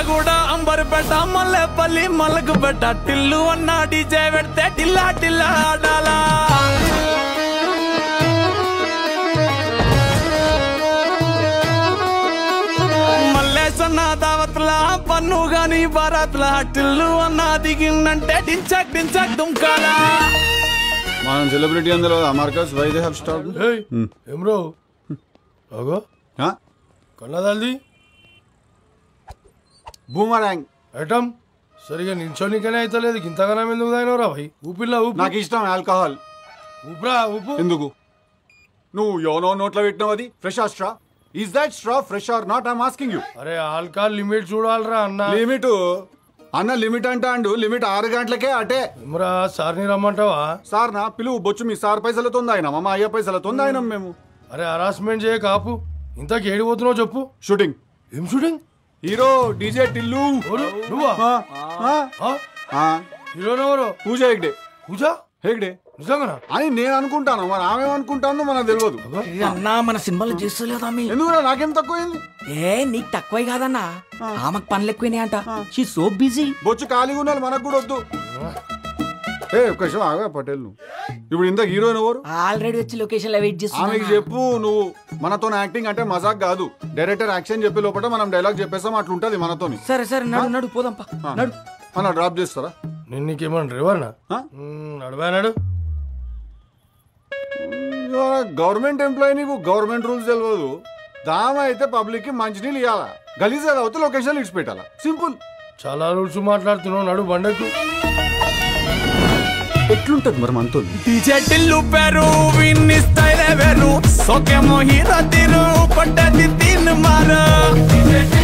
మిర్యాలగూడ అంబర్పేట మల్లెపల్లి మల్లకు పెట్ట టిల్లు అన్న డీజే పెడితే టిల్లా టిల్లా ఆడాలా మల్లేసన్న దావత్ల పన్ను గాని బారాత్ల టిల్లు అన్న దిగిందంటే డించక్ డించక్ దుంకాలా మనం సెలబ్రిటీ అందులో అమర్కస్ వై దే హావ్ స్టాప్ ఏయ్ ఏం రో అగో కన్నదాల్ది బూమరాంగ్ ఐటమ్ సరిగా నించోనికనే అయితలేదు ఇంతగానం ఎందుకు తాగినవరా భయ్ ఊపిల్లా ఊపి నాకు ఇష్టం ఆల్కహాల్ ఊపిరా ఊపు ఎందుకు నువ్వు యోనో నోట్లో పెట్టినావు అది ఫ్రెష్ ఆ straw is that straw fresh or not I'm asking you అరే ఆల్కహాల్ లిమిట్ చూడాలరా అన్న లిమిట్ అన్న లిమిట్ అంటా అండు లిమిట్ ఆరు గంటలకే అటే ఏమరా సార్ని రమ్మంటావా సార్ నా పిలువు బొచ్చు మీ సార్ పైసలతో ఆయన మా అయ్య పైసలతో ఆయన మేము అరే హరాస్మెంట్ చేయ కాపు ఇంతకు ఏడిపోతున్నావు చెప్పు షూటింగ్ ఏం షూటింగ్ హీరో డీజే టిల్లు ఎవరు? నువ్వా ఆ, ఆ, ఆ? ఆ. హీరోనెవరు పూజ హెగ్డే పూజ హెగ్డే నిజంగానా అని నేను అనుకుంటాను మరి ఆమె అనుకుంటాను మనకు తెలియదు అన్నా మన సినిమాలో చేస్తలేదా మీ ఎందుకు నాకేం తక్కువైంది ఏ నీకు తక్కువే కాదన్నా ఆమెకు పనులు ఎక్కువనే అంట షీ సో బిజీ బొచ్చు ఖాళీగా ఉండాలి మనకు కూడా వద్దు ఏ ఒక్క నిమిషం ఆగా పటేల్ నువ్వు ఇప్పుడు ఇంత హీరోయిన్ ఎవరు ఆల్రెడీ వచ్చి లొకేషన్ లో వెయిట్ ఆమెకి చేస్తున్నా చెప్పు నువ్వు మనతో యాక్టింగ్ అంటే మజాక్ కాదు డైరెక్టర్ యాక్షన్ చెప్పే లోపల మనం డైలాగ్ చెప్పేస్తాం అట్లుంటది మనతోని సరే సరే నడు నడు పోదాంపా నడు అన్న డ్రాప్ చేస్తారా నేను నీకేమన్నా డ్రైవర్నా ఆ? నడవానాడు గవర్నమెంట్ ఎంప్లాయీ నీకు గవర్నమెంట్ రూల్స్ తెలియదు దామ అయితే పబ్లిక్ కి మంచినీళ్ళు ఇవ్వాలా గలీజ్ అవుతే లొకేషన్ ఇడిచి పెట్టాలా సింపుల్ చాలా రూల్స్ మాట్లాడుతున్నావు నడు బండకు ఎట్లుంటది మరి మనతో డీజే టిల్లు పేరు విన్ని స్టైలే వేరు సోకేమో హీరో తీరు కొట్టది తిన్ మారు